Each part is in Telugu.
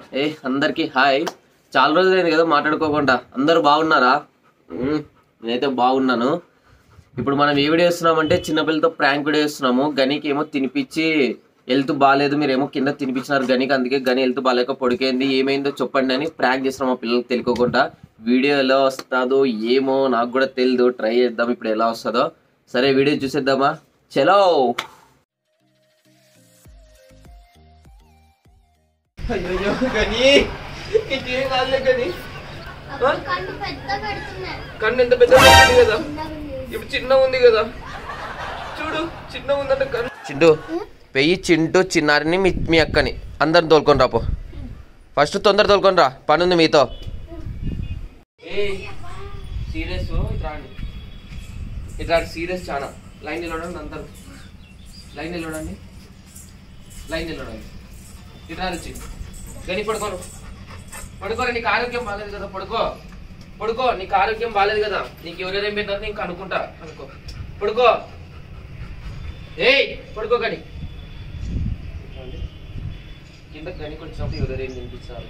ఏ అందరికి హాయ్ చాలా రోజులైంది కదా మాట్లాడుకోకుండా అందరూ బాగున్నారా మ్మ్, నేనైతే బాగున్నాను ఇప్పుడు మనం ఏ వీడియో చేస్తున్నామంటే చిన్నపిల్లతో ప్రాంక్ వీడియో చేస్తున్నాము గనికి ఏమో తినిపించి హెల్త్ బాగాలేదు మీరేమో కింద తినిపించినారు గనికి అందుకే గని హెల్త్ బాగాలేక పొడికైంది ఏమైందో చెప్పండి అని ప్రాంక్ చేస్తున్నాం మా పిల్లలకి తెలియకుండా వీడియో ఎలా వస్తుందో ఏమో నాకు కూడా తెలియదు ట్రై చేద్దాం ఇప్పుడు ఎలా వస్తుందో సరే వీడియో చూసేద్దామా చలో అయ్యో గని నీకేం కాదులే గని కళ్ళు పెద్ద పెడుతున్నాయి కన్ను ఎంత పెద్ద ఉంది కదా చిన్నగా ఉంది. ఇప్పుడు చిన్న ఉంది కదా చూడు చిన్న ఉందంటే కన్ను చింటూ పెయ్యి చింటూ చిన్నారిని మీ మీ అక్కని అందరిని తోలుకొని రాపో ఫస్ట్ తొందర తోలుకొని రా పని ఉంది మీతో సీరియస్ ఇట్రాండి ఇట్రాండి సీరియస్ చాలా లైన్ నిలవడండి అందరు లైన్ నిలవడండి లైన్ నిలవడండి ఇట్రా వచ్చి గని పడుకోను పడుకోరా నీకు ఆరోగ్యం బాగాలేదు కదా పడుకో పడుకో నీకు ఆరోగ్యం బాగాలేదు కదా నీకు ఎవరెవరేం పెట్టారు నీకు అనుకుంటా అనుకో పడుకో ఏయ్ పడుకో గని కింద గని వచ్చినప్పుడు ఎవరెవరేం తినిపించారు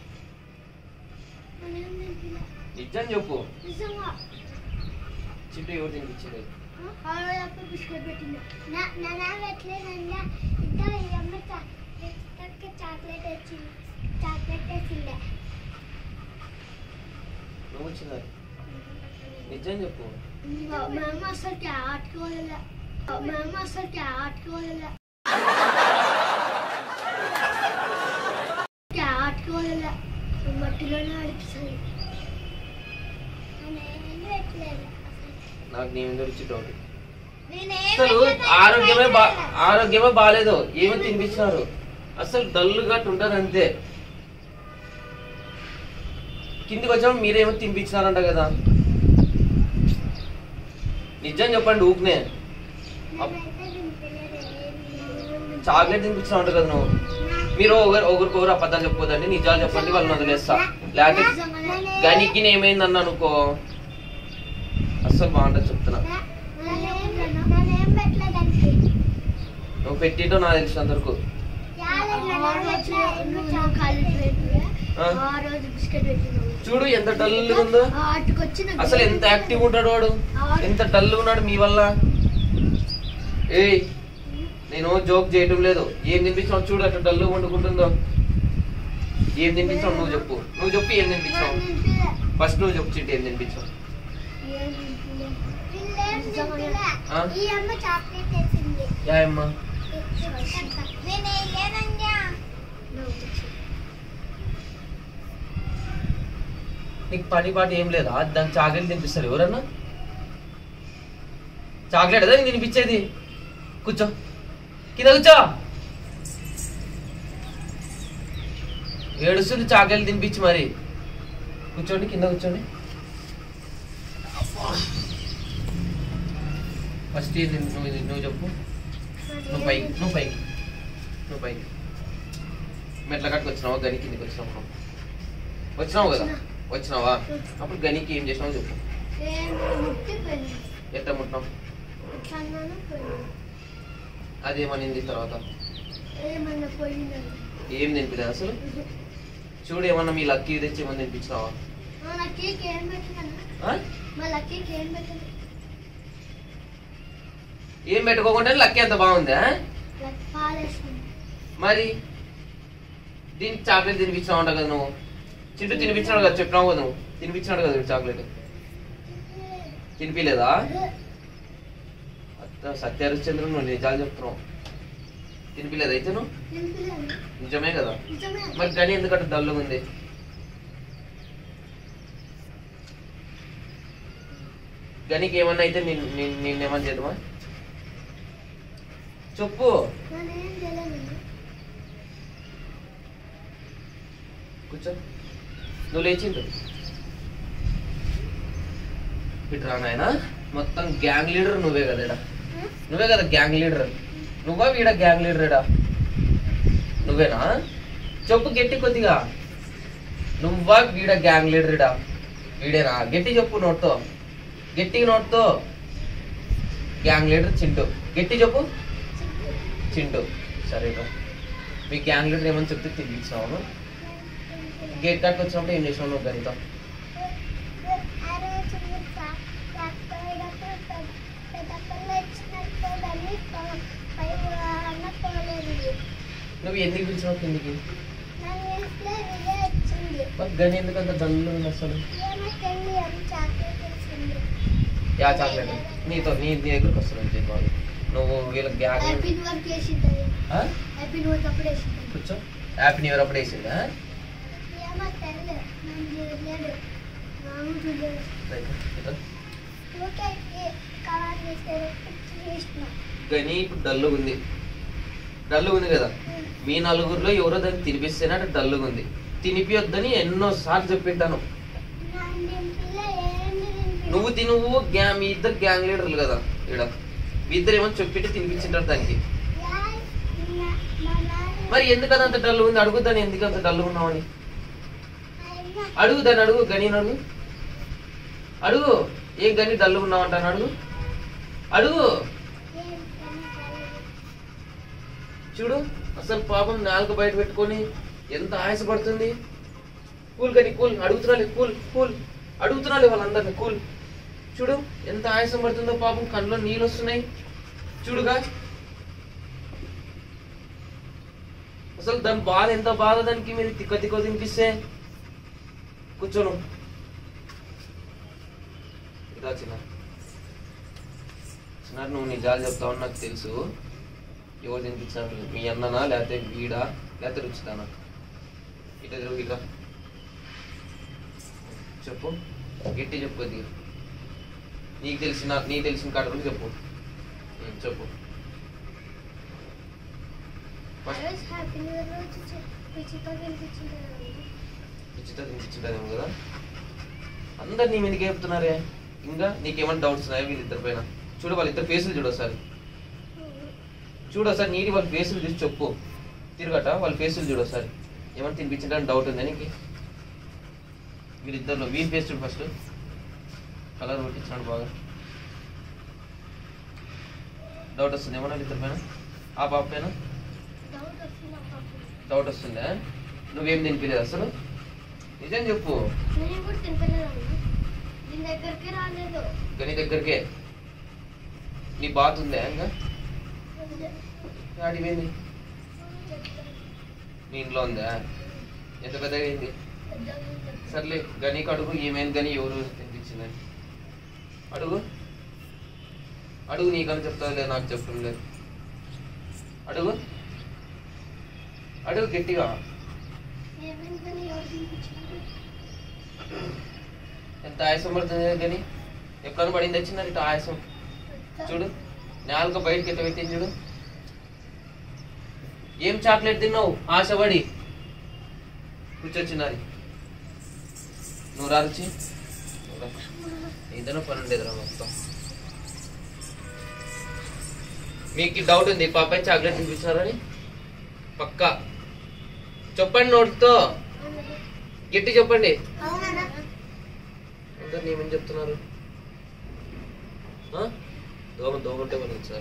మనం తింటున్నాం. నిజం చెప్పు నిజంగా. చింటూ ఎవరు తినిపించలేదు ఆ రోజు అప్పుడు బిస్కెట్ పెట్టింది. నా- నా నాన్న ఎట్లేదంటే, ఇద్దా ఈ అమ్మ చా- ఎక్కడికి చాక్లెట్ వచ్చింది చాక్లెట్ వేసిండే నువ్వు వచ్చిందా నిజం చెప్పు మేము అసలు ఆడుకోవాలా మేము అసలు ఆడుకోవాలా ఆడుకోవాలా మట్టిలోనే ఆడిపిస్తుంది నాకు నీ మీద రుచి డౌట్ నేనేం అసలు ఆరోగ్యమే బా ఆరోగ్యమే బాగాలేదు ఏమో తినిపించినారు అసలు డల్లుగా ఉంటారు అంతే కిందికి వచ్చాము మీరేమో తినిపించినారంట కదా నిజం చెప్పండి ఊకనే చాక్లెట్ తినిపించినావు కదా నువ్వు మీరు ఒకరు ఒకరికొకరు అబద్ధాలు చెప్పొద్దండి నిజాలు చెప్పండి వాళ్ళని వదిలేస్తా లేకపోతే గనికి ఏమైందన్న అనుకో అస్సలు బాగుంటుంది చెప్తున్నా నేనేం పెట్టలేదండి నువ్వు పెట్టిటో నాకు తెలిసినంతవరకు ఆ? ఆ రోజు బిస్కెట్ పెట్టినావు చూడు ఎంత డల్గా ఉందో ఆటకొచ్చిన అసలు ఎంత యాక్టివ్ ఉంటాడు వాడు ఎంత డల్ ఉన్నాడు మీ వల్ల ఏయ్ నేను జోక్ చేయటం లేదు ఏం తినిపించావు చూడు అట్లా డల్ వండుకుంటుందో ఏం తినిపించావు నువ్వు చెప్పు నువ్వు చెప్పు ఏం తినిపించావు ఫస్ట్ నువ్వు చెప్పు చిట్టి ఏం తినిపించావు ఆ? ఈ అమ్మ చాక్లెట్ వేసింది యా అమ్మా నేను లేదండి నీకు పని పాట ఏం లేదా దానికి చాక్లెట్ తినిపిస్తారు ఎవరన్నా చాక్లెట్ అదే నీకు తినిపించేది కూర్చో కింద కూర్చో ఏడుస్తుంది చాక్లెట్ తినిపించి మరి కూర్చోండి కింద కూర్చోండి ఫస్ట్ ఏది నువ్వు ఇది నువ్వు చెప్పు నువ్వు పైకి నువ్వు పైకి నువ్వు పైకి మెట్ల కట్టుకు వచ్చినావా గని కిందకి వచ్చినావు నువ్వు? వచ్చినావు కదా వచ్చినావా అప్పుడు గనికి ఏం చేసినావు చెప్పు ముట్టిపోయింది ఎట్లా ముట్టినావు ఇట్లన్నాను పోయింది అదేమనింది తర్వాత ఏమన్నా పోయిందని ఏం తినిపించలేదు అసలు చూడు ఏమన్నా మీ లక్కీ తెచ్చి ఏమన్నా తినిపించినావా మా లక్కీకి ఏం పెట్టినాను ఆ? మా లక్కీకి ఏం పెట్టిన ఏం పెట్టుకోకుండా లక్కీ అంత బాగుందా పాలేసుకుంది మరి దీనికి చాక్లెట్ తినిపించినావు అంట కదా నువ్వు చింటూ తినిపించినాడు కదా చెప్పినావు కదా నువ్వు తినిపించినాడు కదా చాక్లెట్ తినిపించలేదా అత్త సత్యహరిశ్చంద్రుడు నువ్వు నిజాలు చెప్తున్నావు తినిపించలేదు అయితే నువ్వు నింపలేదు నిజమే కదా నిజమే మరి గని ఎందుకంటే డల్లుగా ఉంది గనికి ఏమన్నా అయితే నిన్ను నిన్ను- నిన్నేమన్నా చేద్దామా చెప్పు నేనేం చేయలేదు కూర్చో నువ్వు లేచిండు ఇటు రా నాయన మొత్తం గ్యాంగ్ లీడర్ నువ్వే కదా ఈడ. నువ్వే కదా గ్యాంగ్ లీడర్ నువ్వా వీడ గ్యాంగ్ లీడర్ ఈడ నువ్వేనా చెప్పు గట్టి కొద్దిగా నువ్వా వీడ గ్యాంగ్ లీడర్ ఈడ వీడేనా గట్టి చెప్పు నోట్తో గట్టిగా నోట్తో గ్యాంగ్ లీడర్ చింటూ గట్టి చెప్పు చింటూ సరే రా మీ గ్యాంగ్ లీడర్ ఏమని చెప్తే తినిపించినావు గేట్ కట్టుకు వచ్చినప్పుడు ఏం చేసినావు నువ్వు గణితం ఆ రోజు మీరు చా- చాకపోయేటప్పుడు పెద్ద- పెద్ద పిల్ల ఇచ్చినట్టు కానీ ప- పై అన్న పోలేదు నువ్వు ఎందుకు పిలిచినావు కిందికి నన్ను ఇంట్లో ఇదే వచ్చింది మరి గని ఎందుకు అంత డల్లు ఉంది అసలు ఏమొచ్చింది అని చాక్లెట్ వచ్చింది యా చాక్లెట్ నీతో నీ నీ దగ్గరకు వస్తున్నాను చెప్పి వాళ్ళు నువ్వు వీళ్ళకి గ్యాగ్ హ్యాపీ న్యూ ఇయర్ చేసింది హ్యాపీ న్యూ ఇయర్ అప్పుడు వేసింది కూర్చో హ్యాపీ న్యూ ఇయర్ అప్పుడు వేసిందా ఏమో తెలియదు నన్ను చూడలేదు మామూలు చూడలేదు ఊరికే కవర్ చేస్తే చేసిన గని ఇప్పుడు డల్లుగా ఉంది డల్లుగా ఉంది కదా మీ నలుగురిలో ఎవరో దాన్ని తినిపిస్తేనే అటు డల్లుగా ఉంది తినిపియొద్దని ఎన్నో సార్లు చెప్పింటాను నన్ను నింపిలో ఏంటి నింపి నువ్వు తినువు గ్యా మీ ఇద్దరు గ్యాంగ్ లీడర్లు కదా ఇక్కడ మీ ఇద్దరు ఏమో చెప్పిట్టి తినిపించింటారు దానికి మరి ఎందుకని అంత డల్ ఉంది అడుగుతాను ఎందుకు అంత డల్ ఉన్నావని అడుగు దాన్ని అడుగు గని అడుగు అడుగు ఏం గని డల్ ఉన్నావు అంటాను అడుగు అడుగు చూడు అసలు పాపం నాలుగు బయట పెట్టుకొని ఎంత ఆయాసపడుతుంది కూల్ కానీ కూల్ అడుగుతున్నాలే కూల్ కూల్ అడుగుతున్నాలే వాళ్ళందరినీ కూల్ చూడు ఎంత ఆయాసం పడుతుందో పాపం కళ్ళలో నీళ్ళు వస్తున్నాయి చూడుగా అసలు దాని బాధ ఎంత బాధ దానికి మీరు తిక్క తిక్క తినిపిస్తే కూర్చోను ఇదా చిన్న చిన్న నువ్వు నిజాలు చెప్తావు నాకు తెలుసు ఎవరు తినిపించారు మీ అన్ననా లేకపోతే వీడా లేకపోతే రుచితానా ఇట తిరుగు ఇట్లా చెప్పు గట్టి చెప్పు అది నీకు తెలిసిన నీకు తెలిసిన కాటలు చెప్పు ఉం, చెప్పు హ్యాపీ న్యూ ఇయర్ రోజు రుచితో తినిపించింది ఉచిత తినిపించుంటారేమో కదా అందరు నీ మీదకి చెప్తున్నారే ఇంకా నీకేమైనా డౌట్స్ ఉన్నాయా వీళ్ళిద్దరి పైన చూడు వాళ్ళిద్దరు ఫేసులు చూడు ఒకసారి చూడు ఒకసారి నీటి వాళ్ళ ఫేసులు చూసి చెప్పు తిరగట వాళ్ళ ఫేసులు చూడు ఒకసారి ఏమైనా తినిపించడానికి డౌట్ ఉందా నీకు వీళ్ళిద్దరిలో వీళ్ళ ఫేస్ చూడు ఫస్ట్ కలర్ కొట్టించినాడు బాగా డౌట్ వస్తుంది ఏమన్నా ఇద్దరి పైన ఆ పాప పైన డౌట్ వచ్చింది అప్పుడు డౌట్ వస్తుందా నువ్వేం తినిపించలేదు అసలు నిజం చెప్పు నేను కూడా తినలేదు దీని దగ్గరికి రాలేదు గని దగ్గరికే నీ బాత్ ఉందా ఇంకా ఆడిపోయింది నీ ఇంట్లో ఉందా ఎంత పెద్దగా అయింది సర్లే గనికి అడుగు ఏమైంది గని ఎవరు తినిపించిందని అడుగు అడుగు నీకని చెప్తాలే నాకు చెప్పడం లేదు అడుగు అడుగు గట్టిగా ఏమైందని ఎవరు తినిపించారు ఎంత ఆయాసం పడుతుంది గని ఎప్పుడైనా పడింది వచ్చింది ఇటు ఆయాసం చూడు నాలుక బయటకి ఎట్లా పెట్టింది చూడు ఏం చాక్లెట్ తిన్నావు ఆశపడి కూర్చొచ్చినది నువ్వు రా రుచి నువ్వు రా. ఏదైనా పని ఉండేదిరా మొత్తం మీకు డౌట్ ఉంది పాపాయి చాక్లెట్ తినిపించారని పక్కా చెప్పండి నోటితో గట్టి చెప్పండి అవునా అందరు ఏమని చెప్తున్నారు ఆ? దోమ దోమ ఉంటే మనం సార్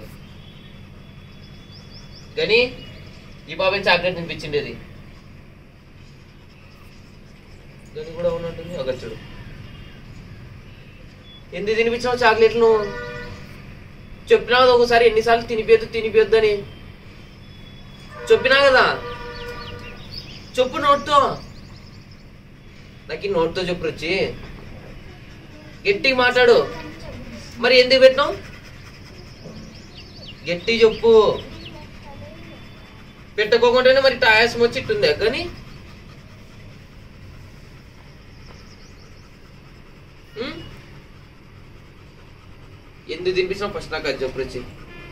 కానీ ఈ బాబాయ్ చాక్లెట్ తినిపించిండేది గని కూడా ఉన్నట్టుంది ఒక చూడు ఎందుకు తినిపించావు చాక్లెట్లు చెప్పినా కదా ఒకసారి ఎన్నిసార్లు తినిపియద్దు తినిపియొద్దు అని చెప్పినా కదా చెప్పు నోట్తో నాకు ఈ నోట్తో చెప్పు రుచి గట్టిగా మాట్లాడు మరి ఎందుకు పెట్టినావు గట్టి చెప్పు పెట్టుకోకుండానే మరి టాయసం వచ్చి ఇట్టుంది కానీ ఉమ్? ఎందుకు తినిపించినా ఫస్ట్ నాకు అది చెప్పు రుచి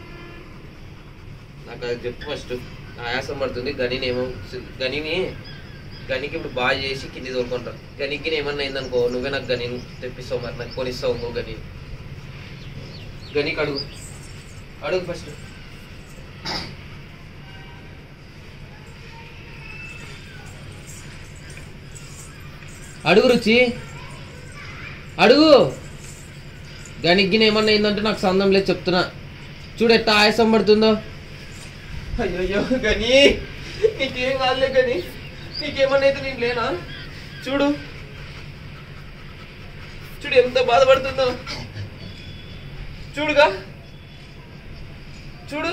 నాకు అది చెప్పు ఫస్ట్ ఆయాసం పడుతుంది గనిని ఏమో గనిని గనికి ఇప్పుడు బాగా చేసి కింది తోలుకుంటా గనికి ఏమన్నా అయిందనుకో నువ్వే నాకు గని తెప్పిస్తావు మరి నాకు కొనిస్తావు ఇంకో గని గనికి అడుగు అడుగు ఫస్ట్ అడుగు రుచి అడుగు గనికి ఏమన్నా అయిందంటే నాకు సందం లేదు చెప్తున్నా చూడు ఎట్టా ఆయాసం పడుతుందో అయ్యో గని నీకేం కాదులే గని నీకేమన్నా అయితే నేను లేనా చూడు చూడు ఎంత బాధపడుతుందో చూడుగా చూడు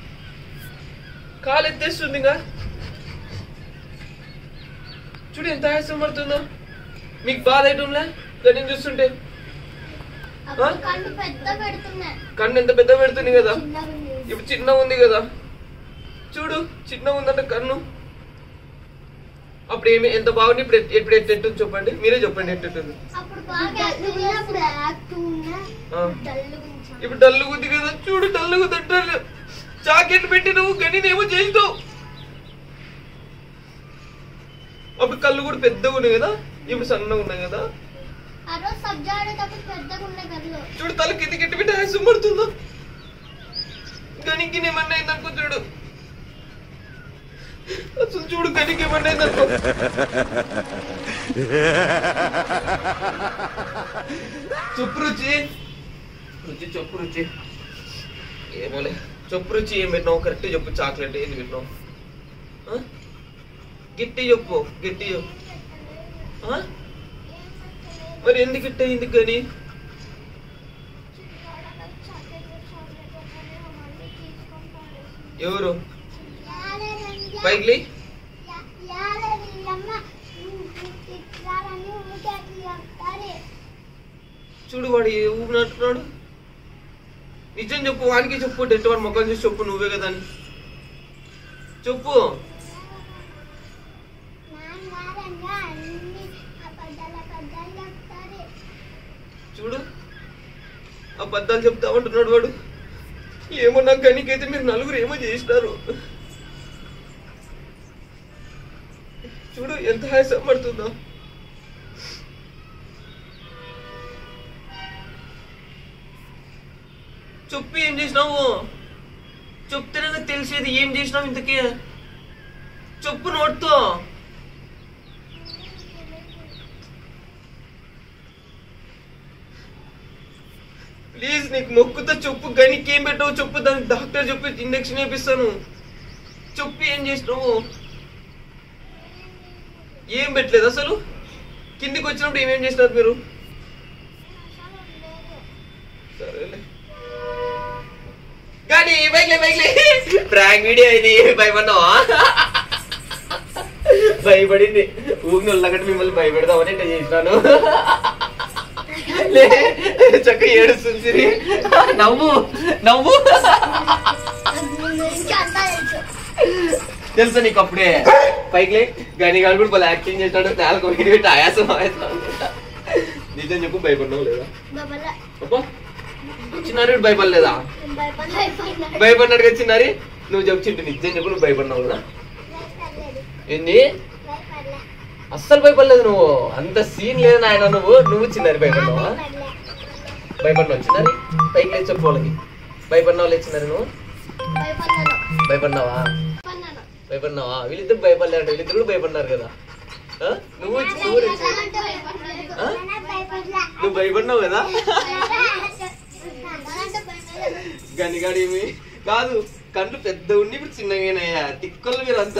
కాలు ఎత్తేస్తుంది ఇంకా చూడు ఎంత ఆయాసం పడుతుందో మీకు బాధ అయ్యటంలే గడిని చూస్తుంటే అప్పుడు కళ్ళు పెద్ద పెడుతున్నా కన్ను ఎంత పెద్ద పెడుతుంది కదా చిన్నగా ఉంది. ఇప్పుడు చిన్న ఉంది కదా చూడు చిన్న ఉందంట కన్ను అప్పుడు ఏమి ఎంత బాగుంది ఇప్పుడు ఎట్- ఇప్పుడు ఎట్టెట్టుంది చెప్పండి మీరే చెప్పండి ఎట్టెట్టుంది అప్పుడు బాగా యాక్టివ్ ఉన్నప్పుడు యాక్టివ్ ఉన్నా ఆ. డల్లుగా ఉంది. ఇప్పుడు డల్లు ఉంది కదా చూడు డల్లు తింటారు జాకెట్ పెట్టి నువ్వు గని ఏమో చేస్తావు అప్పుడు కళ్ళు కూడా పెద్దగా ఉన్నాయి కదా ఇప్పుడు సన్నగా ఉన్నాయి కదా ఆ రోజు సబ్జా ఆడేటప్పుడు పెద్దగా ఉన్న గదిలో చూడు తల కింది కిట్టి పెట్టి ఆయాసం పడుతుందో గనికి ఏమన్నా అయిందనుకో చూడు అసలు చూడు గనికి ఏమన్నా అయిందనుకో చెప్పు రుచి రుచి చెప్పు రుచి ఏమోలే చెప్పు రుచి ఏం పెట్టినావు కరెక్ట్ చెప్పు చాక్లెట్ ఏంది పెట్టినావు ఆ? గిట్టి చెప్పు గిట్టి చెప్పు ఆ? మరి ఎందుకు ఇట్ట అయింది కానీ ఎవరు పైకి చూడు వాడు ఏ ఊపినట్టున్నాడు నిజం చెప్పు వానికి చెప్పు డెట్ వాడి ముఖం చూసి చెప్పు నువ్వే కదా అని చెప్పు చూడు అబద్ధాలు చెప్తా ఉంటున్నాడు వాడు ఏమో నాకు గనికైతే మీరు నలుగురు ఏమో చేసినారు చూడు ఎంత హాసం పడుతుందో చెప్పు ఏం చేసినావు చెప్తేనే నాకు తెలిసేది ఏం చేసినావు ఇంతకీ చెప్పు నోట్తో ప్లీజ్ నీకు మొక్కుతో చెప్పు గనికి ఏం పెట్టావు చెప్పు దానికి డాక్టర్ చెప్పి ఇంజక్షన్ వేపిస్తాను చెప్పు ఏం చేసినావు ఏం పెట్టలేదు అసలు కిందికి వచ్చినప్పుడు ఏమేం చేసినారు మీరు సరేలే కానీ బైక్లే బైక్లే ప్రాంక్ వీడియో ఇది భయపడ్డావా భయపడింది ఊగిన వాళ్ళకంటే మిమ్మల్ని భయపెడదామని ఇట్లా చేసినాను లే చక్క ఏడుస్తుంది సిరి. నవ్వు నవ్వు తెలుసా నీకు అప్పుడే పైకి గని గారు కూడా భలే యాక్టింగ్ చేస్తాడు నేలకు వీడి పెట్టి ఆయాసం ఆయాసం అనుకుంటా నిజం చెప్పు భయపడినావు లేదా అబ్బా చిన్నారి భయపడలేదా భయపడినాడు కదా చిన్నారి నువ్వు చెప్పు చింటు నిజం చెప్పు నువ్వు భయపడినావు కదా ఏంది అస్సలు భయపడలేదు నువ్వు అంత సీన్ లేదు నాయన నువ్వు నువ్వు చిన్నారి భయపడినావా భయపడినావు చిన్నారి పైకి లేచి చెప్పు వాళ్ళకి భయపడినావు లేదు చిన్నారి నువ్వు భయపడినావా భయపడినావా వీళ్ళిద్దరు భయపడలేరు వీళ్ళిద్దరు కూడా భయపడినారు కదా ఆ? నువ్వు నువ్వు రుచి. నువ్వు భయపడినావు కదా గనిగాడు ఏమి కాదు కళ్ళు పెద్ద ఉండి ఇప్పుడు చిన్నగానయ్యా తిక్కలు మీరంతా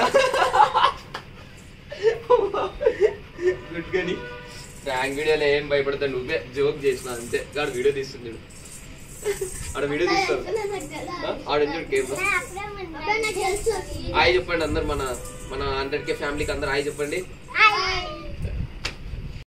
గుడ్ గని ప్రాంక్ వీడియోలో ఏం భయపడతా నువ్వే జోక్ చేసిన అంతే గాడు వీడియో తీస్తున్నాడు ఆడ వీడియో తీస్తాడు ఆ? ఆడ చూడు కెమెరా హాయ్ చెప్పండి అందరు మన మన హండ్రెడ్ కే ఫ్యామిలీకి అందరు హాయ్ చెప్పండి